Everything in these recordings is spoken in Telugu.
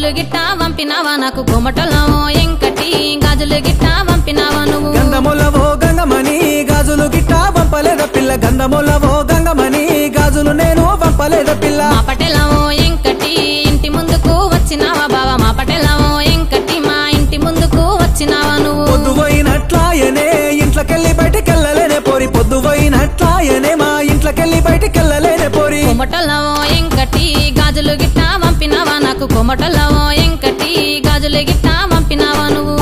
గాజులు గిట్ట వంపినావా నాకు కొమటలో ఎంకటి గాజులు గిట్ట వంపినావా నువ్వు గంధములవో గంగమని గాజులు గిట్ట వంపలేద పిల్ల గంధములవో గంగమని గాజులు నేను వంపలేద పిల్ల మా పటెలవో ఎంకటి ఇంటి ముందుకు వచ్చినావా బావా మా పటెలవో ఎంకటి మా ఇంటి ముందుకు వచ్చినావా నువ్వు పొద్దుపోయినట్లాయనే ఇంట్లోకెళ్ళి బయటికెళ్ళలేనే పోరి పొద్దుపోయినట్లాయనే మా ఇంట్లోకెళ్ళి బయటికెళ్ళలేనే పోరి కొమటలవో ఎంకటి గాజులు గిట్ట వంపినావా నాకు కొమటలవో ఎంకటి గాజులు గిట్ట వంపినావా నువ్వు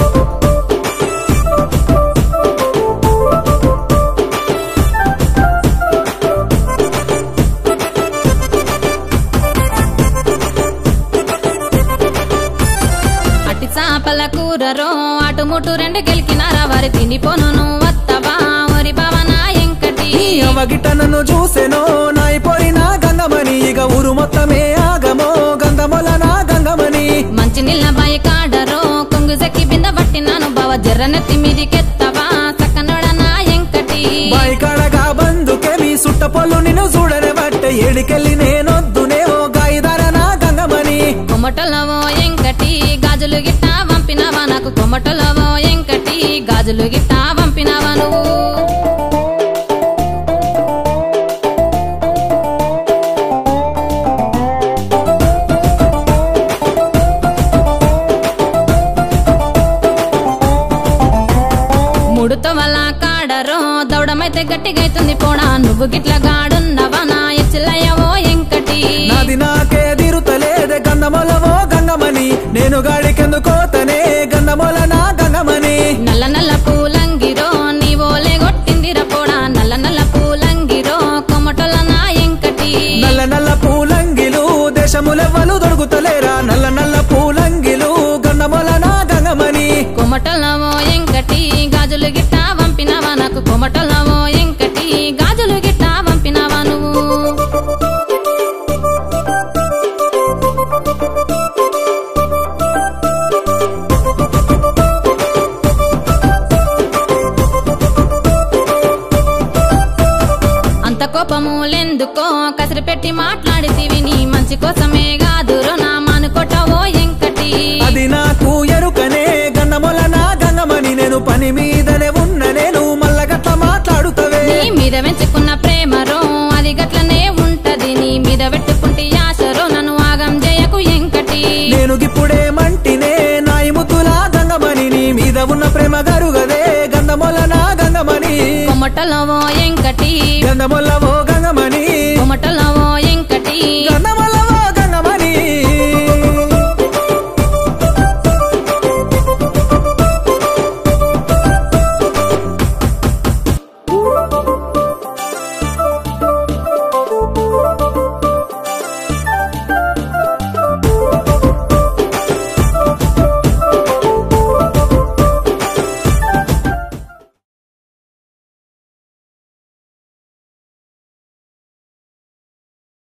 అట్టి చాపల కూరరో అటు ముటు రెండు గెలికినారా వారి తిండిపోను వత్తవా ఒరి భవన ఎంకటి నీ అవగిట నన్ను చూసెనో నాయి పోయిన గంగమని ఇక ఊరు మొత్తమే ఆగమో గంధముల నా గంగమని మంచి నీళ్ళ బాయి కాడరో కొంగు జక్కి బింద పట్టినాను బావ జర్రనెత్తి మీదికెత్తవా చక్కనోడనా ఎంకటి బాయి కాడగా బందుకే మీ సుట్ట పొల్లు నిన్ను చూడనే బట్టే ఏడికెళ్ళి నేనొద్దునే ఓ గాయిదార నా గంగమని కొమటలవో ఎంకటి గాజులు గిట్ట వంపినావా నాకు కొమటలవో ఎంకటి గాజులు గిట్ట వంపినావా నువ్వు ముడుతో వల్ల కాడరో దౌడమైతే గట్టిగైతుంది పోడా నువ్వు గిట్ల గాడున్నవా నా ఎచ్చిల్లయ్యవో ఎంకటి నాది నాకే దిరుతలేదే గంధములవో గంగమని నేను గాడికెందుకోతనే గంధముల నా గంగమని నల్ల నల్ల పూలంగిరో నీవోలే గొట్టిందిర పోడా నల్ల నల్ల పూలంగిరో కొమటల నా ఎంకటి నల్ల నల్ల పూలంగిలు దేశములెవ్వలు దొరుకుతలేరా నల్ల నల్ల పూలంగిలు గంధముల నా గంగమని కొమటలవో ఎంకటి గాజులు గిట్ట వంపినావా నాకు కొమటలవో ఎంకటి గాజులు గిట్ట వంపినావా నువ్వు అంత కోపములెందుకో కసిరి పెట్టి మాట్లాడితివి నీ మంచి కోసమే కాదురో నా మానుకొట్టవో ఎంకటి అది నాకు ఎరుకనే గంధముల నా గంగమని నేను పని మీదనే ఉన్న నేను మల్ల గట్ల మాట్లాడుతవే నీ మీద పెంచుకున్న ప్రేమరో అది గట్లనే ఉంటది నీ మీద పెట్టుకుంటే ఆశరో నన్ను ఆగం చేయకు ఎంకటి నేను గిప్పుడే మంటినే నాయి ముద్దులా గంగమని నీ మీద ఉన్న ప్రేమ గరుగదే గంధముల నా గంగమని కొమటలవో ఎంకటి గంధముల ఓ గంగమని కొమటలో